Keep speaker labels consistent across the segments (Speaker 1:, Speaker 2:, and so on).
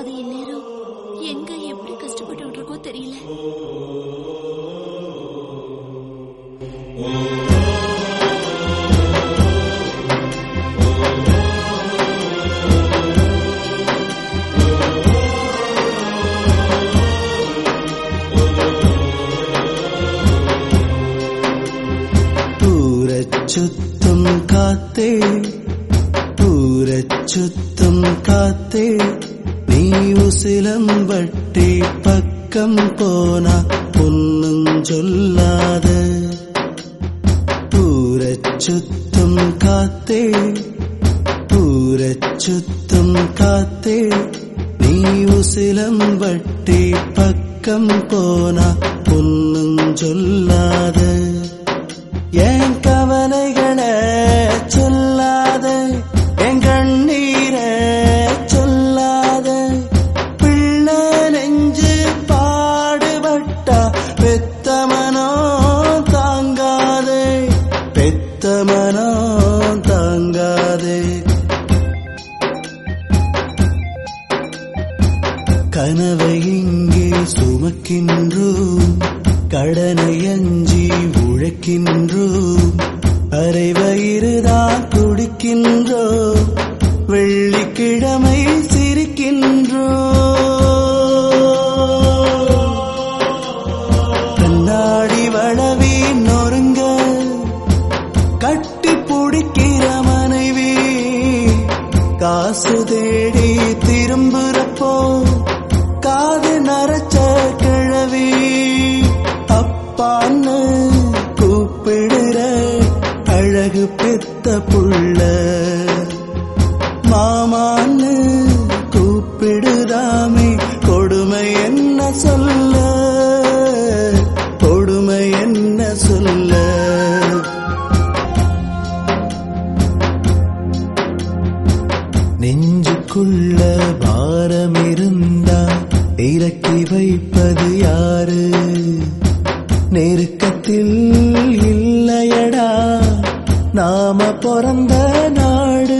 Speaker 1: அது இந்நேரம் எங்க எப்படி கஷ்டப்பட்டு இருக்கோ தெரியல
Speaker 2: പൂരച്ചുത്തും കാത്തേ പൂരച്ചുത്തും കാത്തേ നീ ഉസിലം വട്ടി പക്കം പോന ഒന്നും ചൊല്ലാതെ പൂരച്ചുത്തും കാത്തേ പൂരച്ചുത്തും കാത്തേ നീ ഉസിലം വട്ടി പക്കം പോന ഒന്നും ചൊല്ലാതെ என் கவலைகளை சொல்லாத என் கண்ணீரை சொல்லாத பிள்ளை நெஞ்சு பாடுபட்டா பெத்தமனோ தாங்காதே பெத்தமனோ தாங்காதே கனவை இங்கே சுமக்கின்றோம் கடனை அஞ்சி உழைக்கின்றோம் அரை வயிறுதான் குடிக்கின்றோம் வெள்ளிக்கிழமை சிரிக்கின்றோம் கண்ணாடி வளவி நொறுங்க கட்டி பிடிக்கிற மனைவி காசு தேடி திரும்புறப்போ காது நரைச்ச கிழவி அப்பான்னு கூப்பிடுற அழகு பெத்த புள்ள மாமான்னு கூப்பிடுதாமே கொடுமை என்ன சொல்ல கொடுமை என்ன சொல்ல நெஞ்சுக்குள்ள பாரம் இருந்தா இறக்கி வைப்பது யாரு நெருக்கத்தில் இல்லையடா நாம பிறந்த நாடு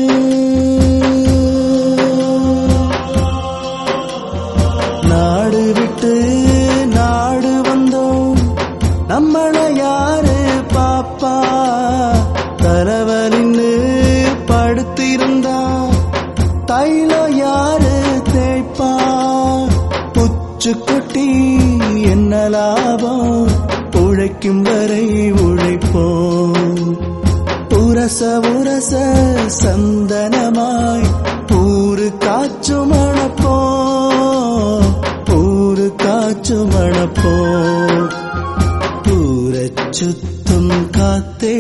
Speaker 2: நாடு விட்டு நாடு வந்தோம் நம்மள யாரு பாப்பா தலைவலின்னு படுத்திருந்தா தைலம் யாரு தேய்ப்பா புச்சு கொட்டி என்ன லாபம் உழைக்கும் வரை உழைப்போம் உரச உரச சந்தனமாய் ஊரு காற்று மணப்போம் ஊரு காற்று மணப்போம் പൂരച്ചുത്തും കാത്തേ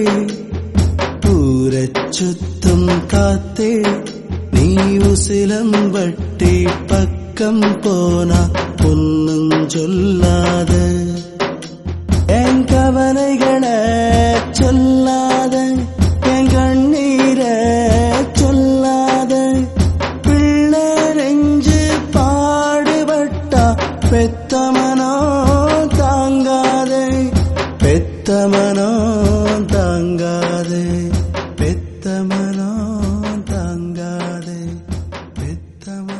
Speaker 2: പൂരച്ചുത്തും കാത്തേ നീ ഉസിലം വട്ടി പക്കം പോന ഒന്നും ചൊല്ലാതെ என் கவலைகளை சொல்லாத என் கண்ணீரை சொல்லாத பிள்ளை நெஞ்சு பாடுபட்டா பெத்தமனோ தாங்காதே பெத்தமனோ தாங்காதே பெத்தமனோ தாங்காதே பெத்தமனோ